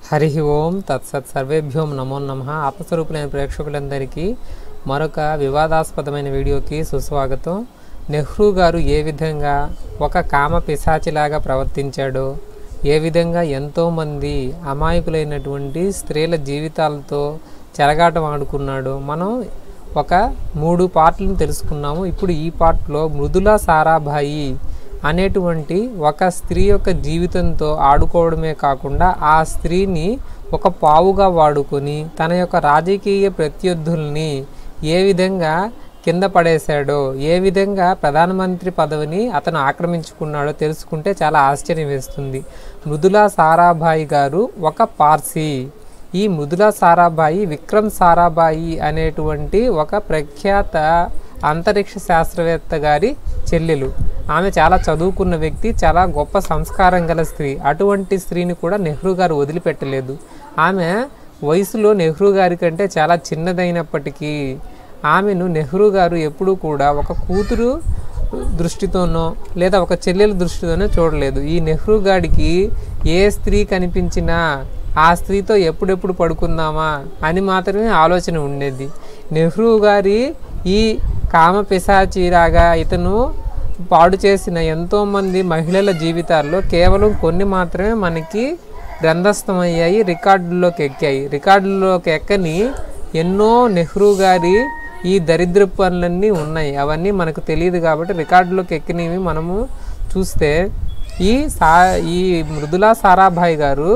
హరి ఓం తత్సత్ సర్వేభ్యోం నమో నమ ఆత్మస్వరూపులైన ప్రేక్షకులందరికీ మరొక వివాదాస్పదమైన వీడియోకి సుస్వాగతం నెహ్రూ గారు ఏ విధంగా ఒక కామ పిశాచిలాగా ప్రవర్తించాడో ఏ విధంగా ఎంతోమంది అమాయకులైనటువంటి స్త్రీల జీవితాలతో చెలగాటం ఆడుకున్నాడో మనం ఒక మూడు పార్ట్లను తెలుసుకున్నాము ఇప్పుడు ఈ పార్ట్లో మృదులా సారాభాయి అనేటువంటి ఒక స్త్రీ యొక్క జీవితంతో ఆడుకోవడమే కాకుండా ఆ స్త్రీని ఒక పావుగా వాడుకొని తన యొక్క రాజకీయ ప్రత్యర్థుల్ని ఏ విధంగా కింద పడేశాడో ఏ విధంగా ప్రధానమంత్రి పదవిని అతను ఆక్రమించుకున్నాడో తెలుసుకుంటే చాలా ఆశ్చర్యం వేస్తుంది మృదులా సారాభాయి గారు ఒక పార్సీ ఈ మృదులా సారాభాయి విక్రమ్ సారాభాయి అనేటువంటి ఒక ప్రఖ్యాత అంతరిక్ష శాస్త్రవేత్త గారి చెల్లెలు ఆమె చాలా చదువుకున్న వ్యక్తి చాలా గొప్ప సంస్కారం గల స్త్రీ అటువంటి స్త్రీని కూడా నెహ్రూ గారు వదిలిపెట్టలేదు ఆమె వయసులో నెహ్రూ గారి కంటే చాలా చిన్నదైనప్పటికీ ఆమెను నెహ్రూ గారు ఎప్పుడూ కూడా ఒక కూతురు దృష్టితోనో లేదా ఒక చెల్లెల దృష్టితోనో చూడలేదు ఈ నెహ్రూ గాడికి ఏ స్త్రీ కనిపించినా ఆ స్త్రీతో ఎప్పుడెప్పుడు పడుకుందామా అని మాత్రమే ఆలోచన ఉండేది నెహ్రూ గారి ఈ కామ పిశాచిలాగా ఇతను పాడు చేసిన ఎంతోమంది మహిళల జీవితాల్లో కేవలం కొన్ని మాత్రమే మనకి గ్రంథస్థమయ్యాయి రికార్డుల్లోకి ఎక్కాయి రికార్డుల్లోకి ఎక్కని ఎన్నో నెహ్రూ గారి ఈ దరిద్ర పనులన్నీ ఉన్నాయి అవన్నీ మనకు తెలియదు కాబట్టి రికార్డులోకి ఎక్కినవి మనము చూస్తే ఈ సా ఈ మృదులా సారాభాయ్ గారు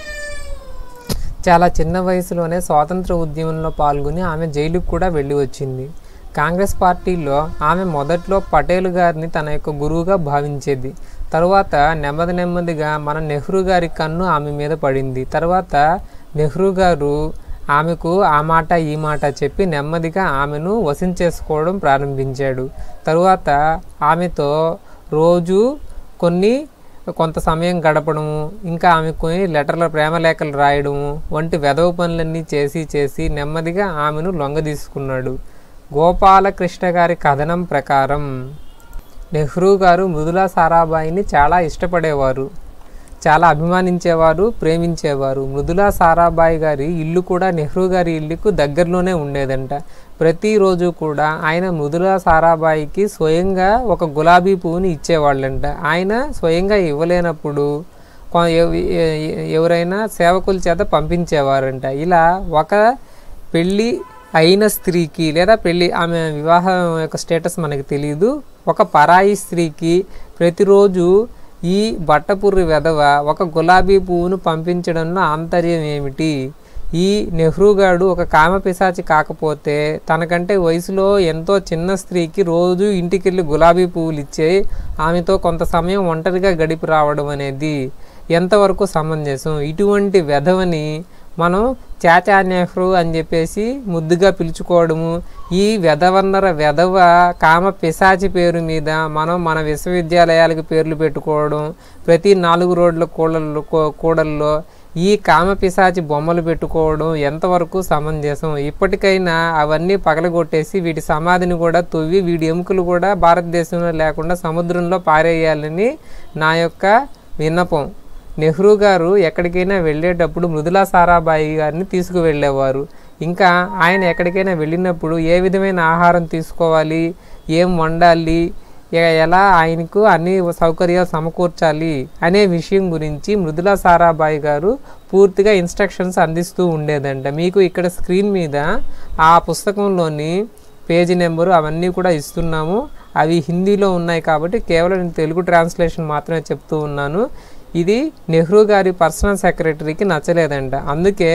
చాలా చిన్న వయసులోనే స్వాతంత్ర ఉద్యమంలో పాల్గొని ఆమె జైలుకు కూడా వెళ్ళి వచ్చింది కాంగ్రెస్ పార్టీలో ఆమె మొదట్లో పటేల్ గారిని తన యొక్క గురువుగా భావించేది తరువాత నెమ్మది నెమ్మదిగా మన నెహ్రూ గారి కన్ను ఆమె మీద పడింది తర్వాత నెహ్రూ గారు ఆమెకు ఆ మాట ఈ మాట చెప్పి నెమ్మదిగా ఆమెను వసించేసుకోవడం ప్రారంభించాడు తరువాత ఆమెతో రోజు కొన్ని కొంత సమయం గడపడము ఇంకా ఆమె కొన్ని లెటర్ల ప్రేమ లేఖలు రాయడము వంటి వెధవ పనులన్నీ చేసి చేసి నెమ్మదిగా ఆమెను లొంగ తీసుకున్నాడు గోపాలకృష్ణ గారి కథనం ప్రకారం నెహ్రూ గారు మృదులా సారాభాయిని చాలా ఇష్టపడేవారు చాలా అభిమానించేవారు ప్రేమించేవారు మృదులా సారాభాయ్ గారి ఇల్లు కూడా నెహ్రూ గారి ఇల్లుకు దగ్గరలోనే ఉండేదంట ప్రతిరోజు కూడా ఆయన మృదులా సారాభాయికి స్వయంగా ఒక గులాబీ పువ్వుని ఇచ్చేవాళ్ళంట ఆయన స్వయంగా ఇవ్వలేనప్పుడు కొ- ఎవ- ఎ- ఎవరైనా సేవకుల చేత పంపించేవారంట ఇలా ఒక పెళ్ళి అయిన స్త్రీకి లేదా పెళ్ళి ఆమె వివాహం యొక్క స్టేటస్ మనకి తెలియదు ఒక పరాయి స్త్రీకి ప్రతిరోజు ఈ బట్టపుర్రి వెధవ ఒక గులాబీ పువ్వును పంపించడంలో ఆంతర్యం ఏమిటి ఈ నెహ్రూ గారు ఒక కామ పిశాచి కాకపోతే తనకంటే వయసులో ఎంతో చిన్న స్త్రీకి రోజు ఇంటికెళ్ళి గులాబీ పువ్వులు ఇచ్చే ఆమెతో కొంత సమయం ఒంటరిగా గడిపి రావడం అనేది ఎంతవరకు సమంజసం ఇటువంటి వెధవని మనం చాచా నెహ్రూ అని చెప్పేసి ముద్దుగా పిలుచుకోవడము ఈ వెధవన్నర వెధవ కామ పిశాచి పేరు మీద మనం మన విశ్వవిద్యాలయాలకు పేర్లు పెట్టుకోవడం ప్రతి నాలుగు రోడ్ల కూడల్లో కూ- కూడల్లో ఈ కామ పిశాచి బొమ్మలు పెట్టుకోవడం ఎంతవరకు సమంజసం ఇప్పటికైనా అవన్నీ పగలగొట్టేసి వీటి సమాధిని కూడా తవ్వి వీడి ఎముకలు కూడా భారతదేశంలో లేకుండా సముద్రంలో పారేయాలని నా యొక్క విన్నపం నెహ్రూ గారు ఎక్కడికైనా వెళ్ళేటప్పుడు మృదులా సారాభాయి గారిని తీసుకువెళ్ళేవారు ఇంకా ఆయన ఎక్కడికైనా వెళ్ళినప్పుడు ఏ విధమైన ఆహారం తీసుకోవాలి ఏం వండాలి ఎ- ఎలా ఆయనకు అన్ని సౌకర్యాలు సమకూర్చాలి అనే విషయం గురించి మృదులా సారాభాయ్ గారు పూర్తిగా ఇన్స్ట్రక్షన్స్ అందిస్తూ ఉండేదంట మీకు ఇక్కడ స్క్రీన్ మీద ఆ పుస్తకంలోని పేజీ నెంబరు అవన్నీ కూడా ఇస్తున్నాము అవి హిందీలో ఉన్నాయి కాబట్టి కేవలం నేను తెలుగు ట్రాన్స్లేషన్ మాత్రమే చెప్తూ ఉన్నాను ఇది నెహ్రూ గారి పర్సనల్ సెక్రటరీకి నచ్చలేదంట అందుకే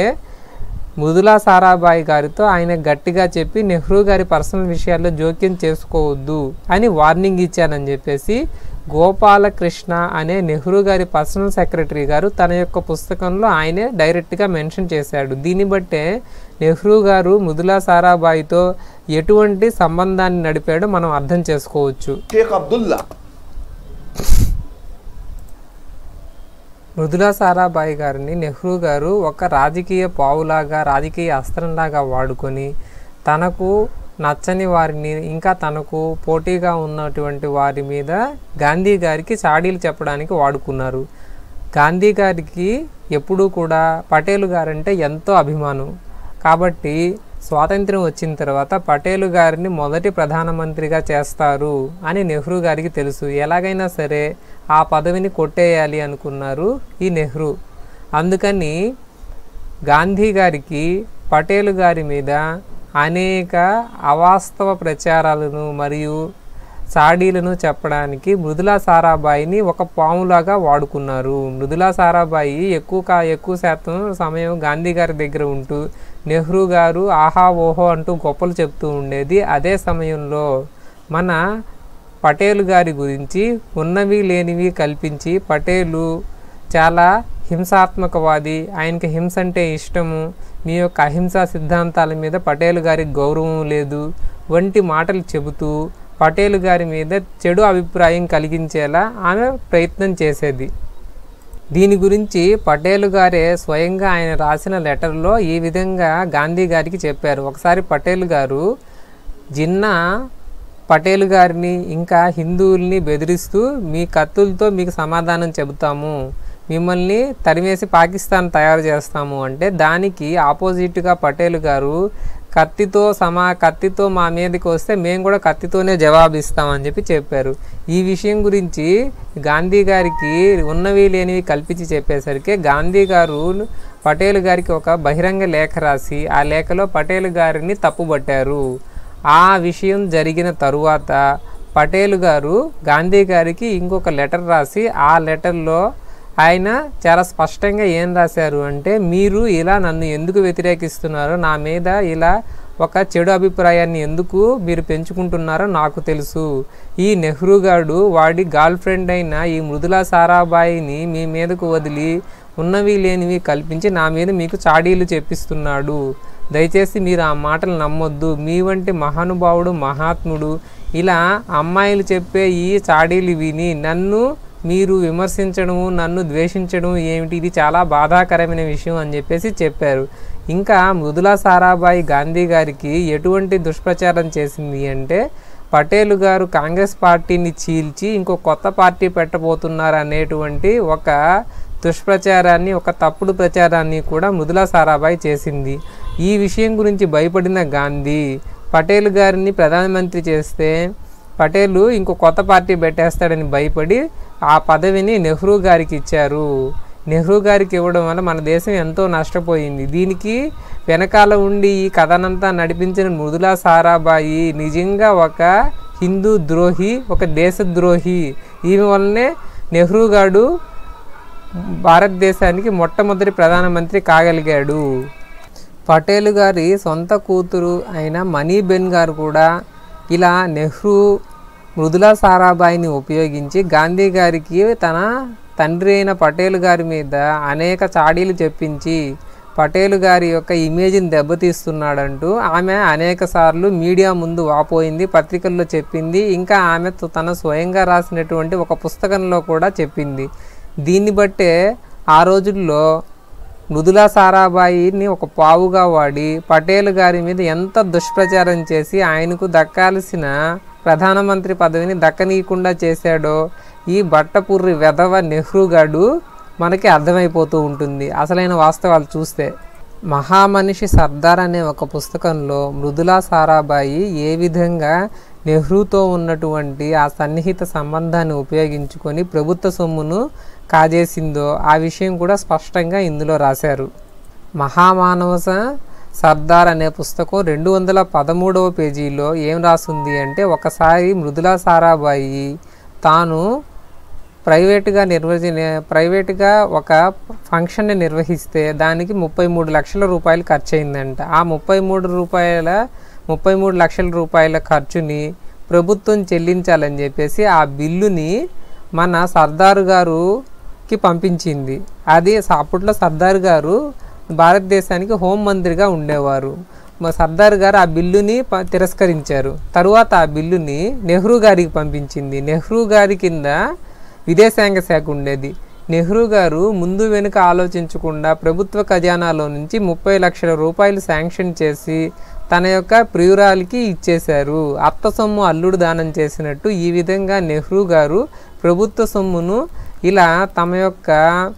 మృదులా సారాభాయ్ గారితో ఆయన గట్టిగా చెప్పి నెహ్రూ గారి పర్సనల్ విషయాల్లో జోక్యం చేసుకోవద్దు అని వార్నింగ్ ఇచ్చానని చెప్పేసి గోపాలకృష్ణ అనే నెహ్రూ గారి పర్సనల్ సెక్రటరీ గారు తన యొక్క పుస్తకంలో ఆయనే డైరెక్ట్గా మెన్షన్ చేశాడు దీన్ని బట్టే నెహ్రూ గారు మృదులా సారాభాయితో ఎటువంటి సంబంధాన్ని నడిపాడో మనం అర్థం చేసుకోవచ్చు शेख अब्दुल्ला మృదులా సారాభాయ్ గారిని నెహ్రూ గారు ఒక రాజకీయ పావులాగా రాజకీయ అస్త్రంలాగా వాడుకొని తనకు నచ్చని వారిని ఇంకా తనకు పోటీగా ఉన్నటువంటి వారి మీద గాంధీ గారికి చాడీలు చెప్పడానికి వాడుకున్నారు గాంధీ గారికి ఎప్పుడూ కూడా పటేల్ గారంటే ఎంతో అభిమానం కాబట్టి స్వాతంత్ర్యం వచ్చిన తర్వాత పటేల్ గారిని మొదటి ప్రధానమంత్రిగా చేస్తారు అని నెహ్రూ గారికి తెలుసు ఎలాగైనా సరే ఆ పదవిని కొట్టేయాలి అనుకున్నారు ఈ నెహ్రూ అందుకని గాంధీ గారికి పటేల్ గారి మీద అనేక అవాస్తవ ప్రచారాలను మరియు చాడీలను చెప్పడానికి మృదులా సారాబాయిని ఒక పాములాగా వాడుకున్నారు మృదులా సారాబాయి ఎక్కువ కా ఎక్కువ శాతం సమయం గాంధీ గారి దగ్గర ఉంటూ నెహ్రూ గారు ఆహా ఓహో అంటూ గొప్పలు చెప్తూ ఉండేది అదే సమయంలో మన పటేల్ గారి గురించి ఉన్నవి లేనివి కల్పించి పటేలు చాలా హింసాత్మకవాది ఆయనకి హింస అంటే ఇష్టము మీ యొక్క అహింసా సిద్ధాంతాల మీద పటేల్ గారికి గౌరవం లేదు వంటి మాటలు చెబుతూ పటేల్ గారి మీద చెడు అభిప్రాయం కలిగించేలా ఆమె ప్రయత్నం చేసేది దీని గురించి పటేల్ గారే స్వయంగా ఆయన రాసిన లెటర్లో ఈ విధంగా గాంధీ గారికి చెప్పారు ఒకసారి పటేల్ గారు జిన్నా పటేల్ గారిని ఇంకా హిందువుల్ని బెదిరిస్తూ మీ కత్తులతో మీకు సమాధానం చెబుతాము మిమ్మల్ని తరిమేసి పాకిస్తాన్ తయారు చేస్తాము అంటే దానికి ఆపోజిట్గా పటేల్ గారు కత్తితో సమా కత్తితో మా మీదకి వస్తే మేము కూడా కత్తితోనే జవాబిస్తామని చెప్పి చెప్పారు ఈ విషయం గురించి గాంధీ గారికి ఉన్నవి లేనివి కల్పించి చెప్పేసరికి గాంధీ గారు పటేల్ గారికి ఒక బహిరంగ లేఖ రాసి ఆ లేఖలో పటేల్ గారిని తప్పుబట్టారు ఆ విషయం జరిగిన తరువాత పటేల్ గారు గాంధీ గారికి ఇంకొక లెటర్ రాసి ఆ లెటర్లో ఆయన చాలా స్పష్టంగా ఏం రాశారు అంటే మీరు ఇలా నన్ను ఎందుకు వ్యతిరేకిస్తున్నారో నా మీద ఇలా ఒక చెడు అభిప్రాయాన్ని ఎందుకు మీరు పెంచుకుంటున్నారో నాకు తెలుసు ఈ నెహ్రూ గారు వాడి గర్ల్ ఫ్రెండ్ అయిన ఈ మృదులా సారాబాయిని మీ మీదకు వదిలి ఉన్నవి లేనివి కల్పించి నా మీద మీకు చాడీలు చెప్పిస్తున్నాడు దయచేసి మీరు ఆ మాటలు నమ్మొద్దు మీ వంటి మహానుభావుడు మహాత్ముడు ఇలా అమ్మాయిలు చెప్పే ఈ చాడీలు విని నన్ను మీరు విమర్శించడము నన్ను ద్వేషించడం ఏమిటి ఇది చాలా బాధాకరమైన విషయం అని చెప్పేసి చెప్పారు ఇంకా మృదులా సారాబాయి గాంధీ గారికి ఎటువంటి దుష్ప్రచారం చేసింది అంటే పటేల్ గారు కాంగ్రెస్ పార్టీని చీల్చి ఇంకో కొత్త పార్టీ పెట్టబోతున్నారు అనేటువంటి ఒక దుష్ప్రచారాన్ని ఒక తప్పుడు ప్రచారాన్ని కూడా మృదులా సారాబాయి చేసింది ఈ విషయం గురించి భయపడిన గాంధీ పటేల్ గారిని ప్రధానమంత్రి చేస్తే పటేలు ఇంకో కొత్త పార్టీ పెట్టేస్తాడని భయపడి ఆ పదవిని నెహ్రూ గారికి ఇచ్చారు నెహ్రూ గారికి ఇవ్వడం వల్ల మన దేశం ఎంతో నష్టపోయింది దీనికి వెనకాల ఉండి ఈ కథనంతా నడిపించిన మృదులా సారాబాయి నిజంగా ఒక హిందూ ద్రోహి ఒక దేశద్రోహి ఈమె వల్లనే నెహ్రూ గారు భారతదేశానికి మొట్టమొదటి ప్రధానమంత్రి కాగలిగాడు పటేల్ గారి సొంత కూతురు అయిన మనీబెన్ గారు కూడా ఇలా నెహ్రూ మృదులా సారాబాయిని ఉపయోగించి గాంధీ గారికి తన తండ్రి అయిన పటేల్ గారి మీద అనేక చాడీలు చెప్పించి పటేల్ గారి యొక్క ఇమేజ్ని దెబ్బతీస్తున్నాడంటూ ఆమె అనేక సార్లు మీడియా ముందు వాపోయింది పత్రికల్లో చెప్పింది ఇంకా ఆమె త- తన స్వయంగా రాసినటువంటి ఒక పుస్తకంలో కూడా చెప్పింది దీన్ని బట్టే ఆ రోజుల్లో మృదులా సారాబాయిని ఒక పావుగా వాడి పటేల్ గారి మీద ఎంత దుష్ప్రచారం చేసి ఆయనకు దక్కాల్సిన ప్రధానమంత్రి పదవిని దక్కనీయకుండా చేశాడో ఈ బట్టపుర్రి వెధవ నెహ్రూ గాడు మనకి అర్థమైపోతూ ఉంటుంది అసలైన వాస్తవాలు చూస్తే మహామనిషి సర్దార్ అనే ఒక పుస్తకంలో మృదులా సారాబాయి ఏ విధంగా నెహ్రూతో ఉన్నటువంటి ఆ సన్నిహిత సంబంధాన్ని ఉపయోగించుకొని ప్రభుత్వ సొమ్మును కాజేసిందో ఆ విషయం కూడా స్పష్టంగా ఇందులో రాశారు మహామానవస సర్దార్ అనే పుస్తకం రెండు వందల పదమూడవ పేజీలో ఏం రాసింది అంటే ఒకసారి మృదులా సారాబాయి తాను ప్రైవేటుగా నిర్వహి ప్రైవేటుగా ఒక ఫంక్షన్ని నిర్వహిస్తే దానికి ముప్పై మూడు లక్షల రూపాయలు ఖర్చు అయిందంట ఆ ముప్పై మూడు రూపాయల ముప్పై మూడు లక్షల రూపాయల ఖర్చుని ప్రభుత్వం చెల్లించాలని చెప్పేసి ఆ బిల్లుని మన సర్దారు గారుకి పంపించింది అది స- అప్పట్లో సర్దార్ గారు భారతదేశానికి హోంమంత్రిగా ఉండేవారు మా సర్దార్ గారు ఆ బిల్లుని ప- తిరస్కరించారు తరువాత ఆ బిల్లుని నెహ్రూ గారికి పంపించింది నెహ్రూ గారి కింద విదేశాంగ శాఖ ఉండేది నెహ్రూ గారు ముందు వెనుక ఆలోచించకుండా ప్రభుత్వ ఖజానాలో నుంచి ముప్పై లక్షల రూపాయలు శాంక్షన్ చేసి తన యొక్క ప్రియురాలికి ఇచ్చేశారు అత్త సొమ్ము అల్లుడు దానం చేసినట్టు ఈ విధంగా నెహ్రూ గారు ప్రభుత్వ సొమ్మును ఇలా తమ యొక్క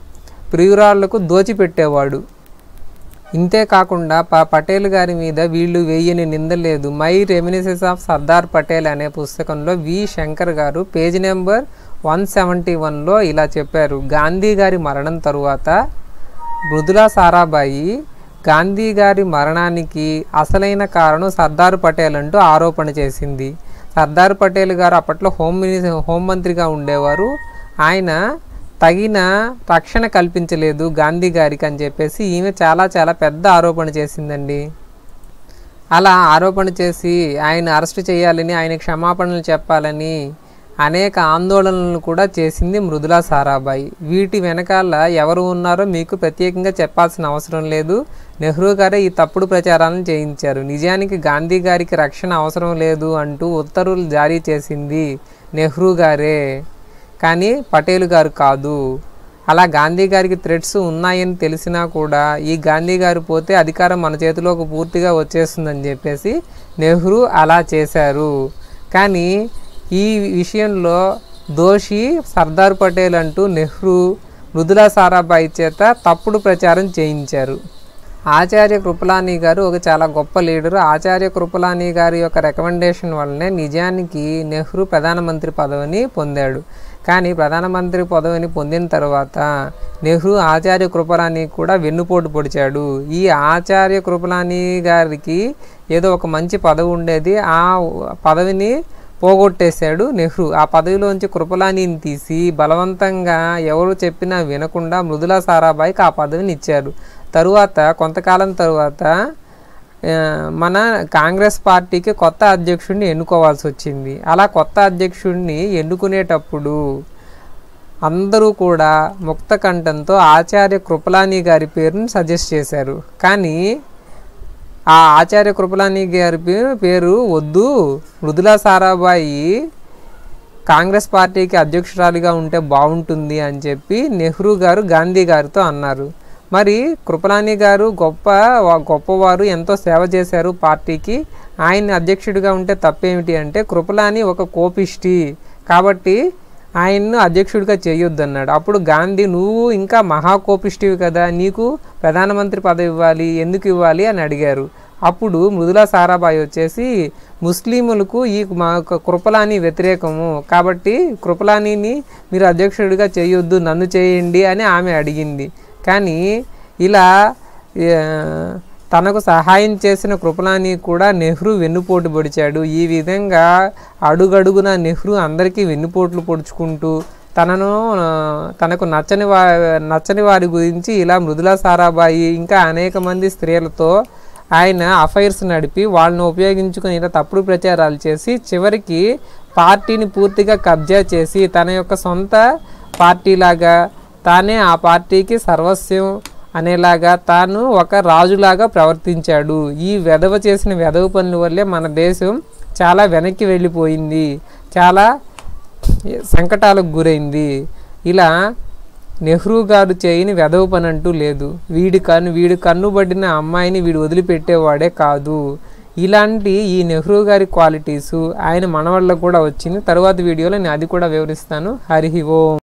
ప్రియురాళ్లకు దోచిపెట్టేవాడు ఇంతే కాకుండా ప పటేల్ గారి మీద వీళ్ళు వేయని నిందలేదు my reminiscences of Sardar Patel అనే పుస్తకంలో వి శంకర్ గారు పేజ్ నెంబర్ వన్ సెవెంటీ వన్లో ఇలా చెప్పారు గాంధీ గారి మరణం తరువాత మృదులా సారాభాయి గాంధీ గారి మరణానికి అసలైన కారణం సర్దార్ పటేల్ అంటూ ఆరోపణ చేసింది సర్దార్ పటేల్ గారు అప్పట్లో హోమ్ మినిస్ హోంమంత్రిగా ఉండేవారు ఆయన తగిన రక్షణ కల్పించలేదు గాంధీ గారికి అని చెప్పేసి ఈమె చాలా చాలా పెద్ద ఆరోపణ చేసిందండి అలా ఆరోపణ చేసి ఆయన అరెస్ట్ చేయాలని ఆయన క్షమాపణలు చెప్పాలని అనేక ఆందోళనలు కూడా చేసింది మృదులా సారాభాయి వీటి వెనకాల ఎవరు ఉన్నారో మీకు ప్రత్యేకంగా చెప్పాల్సిన అవసరం లేదు నెహ్రూ గారే ఈ తప్పుడు ప్రచారాలను చేయించారు నిజానికి గాంధీ గారికి రక్షణ అవసరం లేదు అంటూ ఉత్తర్వులు జారీ చేసింది నెహ్రూ గారే కానీ పటేల్ గారు కాదు అలా గాంధీ గారికి థ్రెడ్స్ ఉన్నాయని తెలిసినా కూడా ఈ గాంధీ గారు పోతే అధికారం మన చేతిలోకి పూర్తిగా వచ్చేస్తుందని చెప్పేసి నెహ్రూ అలా చేశారు కానీ ఈ విషయంలో దోషి సర్దార్ పటేల్ అంటూ నెహ్రూ మృదులా సారాభాయి చేత తప్పుడు ప్రచారం చేయించారు ఆచార్య కృపలాని గారు ఒక చాలా గొప్ప లీడరు ఆచార్య కృపలాని గారి యొక్క రికమెండేషన్ వల్లనే నిజానికి నెహ్రూ ప్రధానమంత్రి పదవిని పొందాడు కానీ ప్రధానమంత్రి పదవిని పొందిన తర్వాత నెహ్రూ ఆచార్య కృపలాని కూడా వెన్నుపోటు పొడిచాడు ఈ ఆచార్య కృపలాని గారికి ఏదో ఒక మంచి పదవి ఉండేది ఆ పదవిని పోగొట్టేశాడు నెహ్రూ ఆ పదవిలోంచి కృపలానిని తీసి బలవంతంగా ఎవరు చెప్పినా వినకుండా మృదులా సారాభాయికి ఆ పదవిని ఇచ్చారు తరువాత కొంతకాలం తరువాత ఆ, మన కాంగ్రెస్ పార్టీకి కొత్త అధ్యక్షుడిని ఎన్నుకోవాల్సి వచ్చింది అలా కొత్త అధ్యక్షుడిని ఎన్నుకునేటప్పుడు అందరూ కూడా ముక్త కంఠంతో ఆచార్య కృపలాని గారి పేరుని సజెస్ట్ చేశారు కానీ ఆ ఆచార్య కృపలాని గారి పే- పేరు వద్దు మృదులా సారాభాయి కాంగ్రెస్ పార్టీకి అధ్యక్షురాలిగా ఉంటే బాగుంటుంది అని చెప్పి నెహ్రూ గారు గాంధీ గారితో అన్నారు మరి కృపలాని గారు గొప్ప వా- గొప్పవారు ఎంతో సేవ చేశారు పార్టీకి ఆయన అధ్యక్షుడిగా ఉంటే తప్పేమిటి అంటే కృపలాని ఒక కోపిష్టి కాబట్టి ఆయన్ను అధ్యక్షుడిగా చేయొద్దు అన్నాడు అప్పుడు గాంధీ నువ్వు ఇంకా మహాకోపిష్టివి కదా నీకు ప్రధానమంత్రి పదవి ఇవ్వాలి ఎందుకు ఇవ్వాలి అని అడిగారు అప్పుడు మృదులా సారాభాయి వచ్చేసి ముస్లింలకు ఈ మా యొక్క కృపలాని వ్యతిరేకము కాబట్టి కృపలానిని మీరు అధ్యక్షుడిగా చేయొద్దు నన్ను చేయండి అని ఆమె అడిగింది కానీ ఇలా ఆ, తనకు సహాయం చేసిన కృపలాని కూడా నెహ్రూ వెన్నుపోటు పొడిచాడు ఈ విధంగా అడుగడుగున నెహ్రూ అందరికీ వెన్నుపోట్లు పొడుచుకుంటూ తనను ఆ, తనకు నచ్చని వా నచ్చని వారి గురించి ఇలా మృదులా సారాభాయి ఇంకా అనేక మంది స్త్రీలతో ఆయన అఫైర్స్ నడిపి వాళ్ళని ఉపయోగించుకొని ఇలా తప్పుడు ప్రచారాలు చేసి చివరికి పార్టీని పూర్తిగా కబ్జా చేసి తన యొక్క సొంత పార్టీలాగా తానే ఆ పార్టీకి సర్వస్వం అనేలాగా తాను ఒక రాజులాగా ప్రవర్తించాడు ఈ వెధవ చేసిన వెధవ పనుల వల్లే మన దేశం చాలా వెనక్కి వెళ్ళిపోయింది చాలా సంకటాలకు గురైంది ఇలా నెహ్రూ గారు చేయని వెధవ పని అంటూ లేదు వీడి కన్ను వీడి కన్నుబడిన అమ్మాయిని వీడు వదిలిపెట్టేవాడే కాదు ఇలాంటి ఈ నెహ్రూ గారి క్వాలిటీసు ఆయన మనవళ్ళకు కూడా వచ్చింది తర్వాత వీడియోలో నేను అది కూడా వివరిస్తాను హరి ఓం